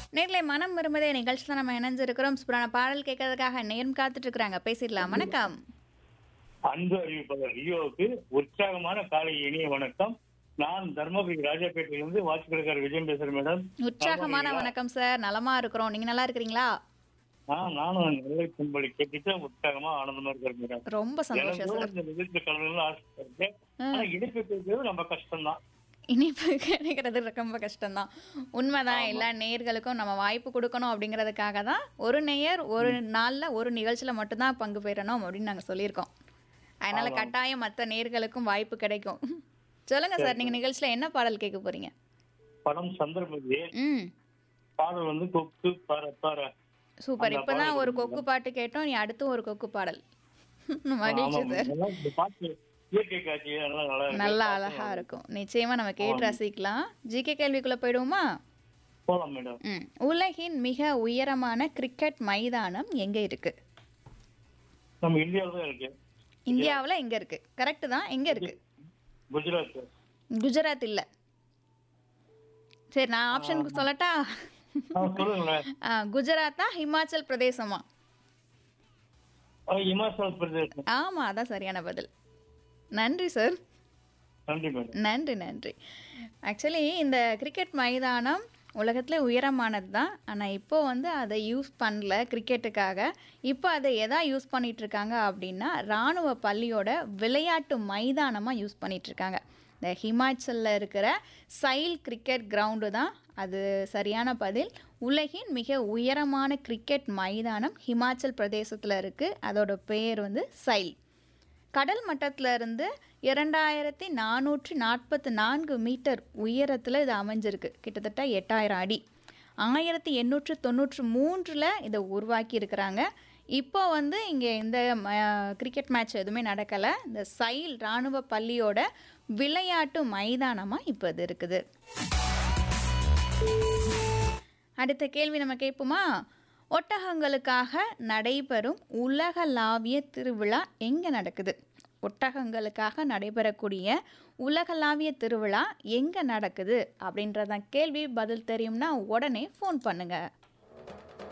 நேர்ல மனம் விரும்புதே நிகழ்ச்சியில் நம்ம இணைஞ்சிருக்கிறோம் சூப்பரான பாடல் கேட்கறதுக்காக நேரம் காத்துட்டு இருக்கிறாங்க பேசிடலாம் வணக்கம் அன்பு அறிவிப்பாளர் ரியோவுக்கு உற்சாகமான காலை இனிய வணக்கம் நான் தர்மபுரி ராஜாப்பேட்டையிலிருந்து வாட்சிக்கடைக்காரர் விஜயம் பேசுறேன் மேடம் உற்சாகமான வணக்கம் சார் நலமா இருக்கிறோம் நீங்க நல்லா இருக்கிறீங்களா ஆ நானும் நெல்லை கும்பலி கேட்டுட்டு உற்சாகமா ஆனந்தமா இருக்கிறேன் மேடம் ரொம்ப சந்தோஷம் எனக்கும் சார் இந்த நிகழ்ச்சி கலந்து ஆசைப்படுறேன் ஆனா இனிப்பு பேசுறது ரொம்ப கஷ்டம் தான் இனிப்பு கிடைக்கிறது ரொம்ப கஷ்டம்தான் உண்மைதான் எல்லா நேயர்களுக்கும் நம்ம வாய்ப்பு கொடுக்கணும் அப்படிங்கிறதுக்காக தான் ஒரு நேயர் ஒரு நாள்ல ஒரு நிகழ்ச்சியில மட்டும்தான் பங்கு பெறணும் அப்படின்னு நாங்க சொல்லியிருக்கோம் அதனால கட்டாயம் மற்ற நேயர்களுக்கும் வாய்ப்பு கிடைக்கும் சொல்லுங்க சார் நீங்க நிகழ்ச்சியில என்ன பாடல் கேட்க போறீங்க படம் சந்திரமதி ம் பாடல் வந்து கொக்கு பார பார சூப்பர் அந்த இப்பதான் பாடல் ஒரு கொக்கு பாட்டு கேட்டோம் நீ அடுத்து ஒரு கொக்கு பாடல் மகிழ்ச்சி ஆமா, சார் நல்லா இந்த பாட்டு இயற்கை காட்சி அதெல்லாம் நல்லா இருக்கு. நல்லா அழகா இருக்கும் நிச்சயமா நம்ம கேட்டு ரசிக்கலாம் ஜிகே கேள்விக்குள்ள போயிடுவோமா போலாம் மேடம் ம் உலகின் மிக உயரமான கிரிக்கெட் மைதானம் எங்க இருக்கு நம்ம இந்தியாவில் தான் இருக்கு இந்தியாவுல எங்க இருக்கு கரெக்ட் தான் எங்க இருக்கு குஜராத் குஜராத் இல்ல சரி நான் ஆப்ஷன் சொல்லட்டா ஆ, சொல்லுங்களேன் ஆ, குஜராத்தா ஹிமாச்சல் பிரதேசமா ஆ, இமாச்சல் பிரதேசம் ஆமா அதான் சரியான பதில் நன்றி சார் நன்றி மேடம் நன்றி நன்றி ஆக்சுவலி இந்த கிரிக்கெட் மைதானம் உலகத்தில் உயரமானது தான் ஆனால் இப்போ வந்து அதை யூஸ் பண்ணல கிரிக்கெட்டுக்காக இப்போ அதை எதா யூஸ் பண்ணிட்டு இருக்காங்க அப்படின்னா இராணுவ பள்ளியோட விளையாட்டு மைதானமாக யூஸ் பண்ணிட்டு இருக்காங்க இந்த ஹிமாச்சலில் இருக்கிற சைல் கிரிக்கெட் கிரவுண்டு தான் அது சரியான பதில் உலகின் மிக உயரமான கிரிக்கெட் மைதானம் ஹிமாச்சல் பிரதேசத்தில் இருக்குது அதோட பேர் வந்து சைல் கடல் மட்டத்துல இருந்து இரண்டாயிரத்தி நானூற்றி நாற்பத்தி நான்கு மீட்டர் உயரத்தில் இது அமைஞ்சிருக்கு கிட்டத்தட்ட எட்டாயிரம் அடி ஆயிரத்தி எண்ணூற்று தொண்ணூற்று மூன்றில் இதை உருவாக்கி இருக்கிறாங்க இப்போ வந்து இங்கே இந்த ம- கிரிக்கெட் மேட்ச் எதுவுமே நடக்கலை இந்த சைல் இராணுவ பள்ளியோட விளையாட்டு மைதானமாக இப்போ இது இருக்குது அடுத்த கேள்வி நம்ம கேட்போமா ஒட்டகங்களுக்காக நடைபெறும் உலகளாவிய திருவிழா எங்கே நடக்குது ஒட்டகங்களுக்காக நடைபெறக்கூடிய உலகளாவிய திருவிழா எங்கே நடக்குது அப்படின்றதான் கேள்வி பதில் தெரியும்னா உடனே ஃபோன் பண்ணுங்க